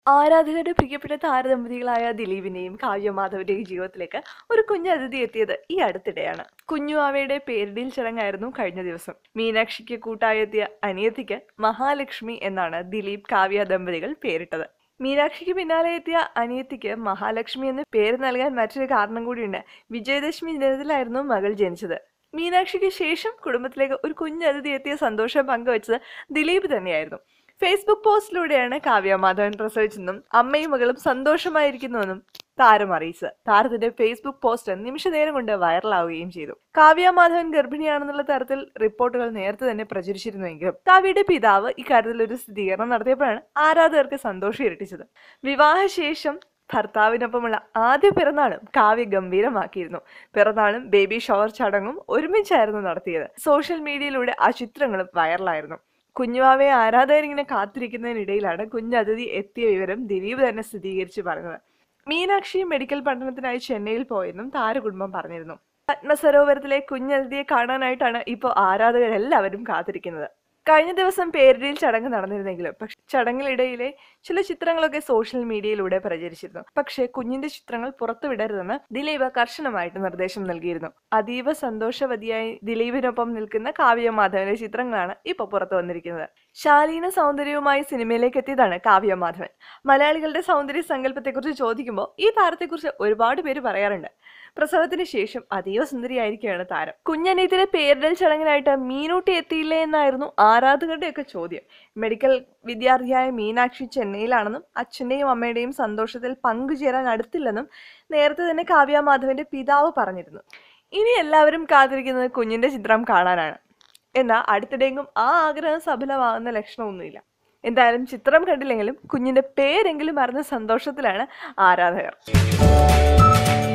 ആരാധകരുടെ പ്രിയപ്പെട്ട താരദമ്പതികളായ ദിലീപിന്റെയും കാവ്യമാധവന്റെയും ജീവിതത്തിലേക്ക് ഒരു കുഞ്ഞു അതിഥി എത്തിയത് ഈ അടുത്തിടെയാണ് കുഞ്ഞു ആവയുടെ പേരിടിയിൽ ചടങ്ങായിരുന്നു കഴിഞ്ഞ ദിവസം മീനാക്ഷിക്ക് കൂട്ടായെത്തിയ അനിയത്തിക്ക് മഹാലക്ഷ്മി എന്നാണ് ദിലീപ് കാവ്യ ദമ്പതികൾ പേരിട്ടത് മീനാക്ഷിക്ക് പിന്നാലെ എത്തിയ അനിയത്തിക്ക് മഹാലക്ഷ്മി എന്ന് പേര് നൽകാൻ മറ്റൊരു കാരണം കൂടിയുണ്ട് വിജയദശമി ദിനത്തിലായിരുന്നു മകൾ ജനിച്ചത് മീനാക്ഷിക്ക് ശേഷം കുടുംബത്തിലേക്ക് ഒരു കുഞ്ഞു അതിഥി എത്തിയ സന്തോഷം പങ്കുവച്ചത് ദിലീപ് തന്നെയായിരുന്നു ഫേസ്ബുക്ക് പോസ്റ്റിലൂടെയാണ് കാവ്യ മാധവൻ പ്രസവിച്ചെന്നും അമ്മയും മകളും സന്തോഷമായിരിക്കുന്നുവെന്നും താരം അറിയിച്ചത് താരത്തിന്റെ ഫേസ്ബുക്ക് പോസ്റ്റ് നിമിഷ നേരം കൊണ്ട് വൈറലാവുകയും ചെയ്തു കാവ്യ മാധവൻ ഗർഭിണിയാണെന്നുള്ള തരത്തിൽ റിപ്പോർട്ടുകൾ നേരത്തെ തന്നെ പ്രചരിച്ചിരുന്നുവെങ്കിലും കാവ്യയുടെ പിതാവ് ഇക്കാര്യത്തിൽ ഒരു സ്ഥിരീകരണം നടത്തിയപ്പോഴാണ് ആരാധകർക്ക് സന്തോഷം ഇരട്ടിച്ചത് വിവാഹശേഷം ഭർത്താവിനൊപ്പമുള്ള ആദ്യ പിറന്നാളും കാവ്യ ഗംഭീരമാക്കിയിരുന്നു പിറന്നാളും ബേബി ഷവർ ചടങ്ങും ഒരുമിച്ചായിരുന്നു നടത്തിയത് സോഷ്യൽ മീഡിയയിലൂടെ ആ ചിത്രങ്ങളും വൈറലായിരുന്നു കുഞ്ഞുവാവയെ ആരാധകരിങ്ങനെ കാത്തിരിക്കുന്നതിനിടയിലാണ് കുഞ്ഞതിഥി എത്തിയ വിവരം ദിലീപ് തന്നെ സ്ഥിരീകരിച്ച് പറഞ്ഞത് മീനാക്ഷി മെഡിക്കൽ പഠനത്തിനായി ചെന്നൈയിൽ പോയെന്നും താരകുടുംബം പറഞ്ഞിരുന്നു പത്മസരോവരത്തിലെ കുഞ്ഞതിഥിയെ കാണാനായിട്ടാണ് ഇപ്പോൾ ആരാധകരെല്ലാവരും കാത്തിരിക്കുന്നത് കഴിഞ്ഞ ദിവസം പേരിടിയിൽ ചടങ്ങ് നടന്നിരുന്നെങ്കിലും പക്ഷെ ചടങ്ങിലിടയിലെ ചില ചിത്രങ്ങളൊക്കെ സോഷ്യൽ മീഡിയയിലൂടെ പ്രചരിച്ചിരുന്നു പക്ഷേ കുഞ്ഞിന്റെ ചിത്രങ്ങൾ പുറത്തുവിടരുതെന്ന് ദിലീപ് കർശനമായിട്ട് നിർദ്ദേശം നൽകിയിരുന്നു അതീവ സന്തോഷവതിയായി ദിലീപിനൊപ്പം നിൽക്കുന്ന കാവ്യ മാധവന്റെ ചിത്രങ്ങളാണ് ഇപ്പോൾ പുറത്തു വന്നിരിക്കുന്നത് ശാലീന സൗന്ദര്യവുമായി സിനിമയിലേക്ക് എത്തിയതാണ് കാവ്യ മാധവൻ മലയാളികളുടെ സൗന്ദര്യ സങ്കല്പത്തെക്കുറിച്ച് ചോദിക്കുമ്പോൾ ഈ താരത്തെക്കുറിച്ച് ഒരുപാട് പേര് പറയാറുണ്ട് പ്രസവത്തിന് ശേഷം അതീവ സുന്ദരിയായിരിക്കുകയാണ് താരം കുഞ്ഞനീതിയുടെ പേരിടൽ ചടങ്ങിനായിട്ട് മീനൂട്ടി എത്തിയില്ലേ എന്നായിരുന്നു ആരാധകരുടെയൊക്കെ ചോദ്യം മെഡിക്കൽ വിദ്യാർത്ഥിയായ മീനാക്ഷി ചെന്നൈയിലാണെന്നും അച്ഛൻ്റെയും അമ്മയുടെയും സന്തോഷത്തിൽ പങ്കുചേരാൻ അടുത്തില്ലെന്നും നേരത്തെ തന്നെ കാവ്യ മാധവന്റെ പിതാവ് പറഞ്ഞിരുന്നു ഇനി എല്ലാവരും കാത്തിരിക്കുന്നത് കുഞ്ഞിന്റെ ചിത്രം കാണാനാണ് എന്നാൽ അടുത്തിടെയെങ്കിലും ആ ആഗ്രഹം സഫലമാകുന്ന ലക്ഷണമൊന്നുമില്ല എന്തായാലും ചിത്രം കണ്ടില്ലെങ്കിലും കുഞ്ഞിന്റെ പേരെങ്കിലും അറിഞ്ഞ സന്തോഷത്തിലാണ് ആരാധകർ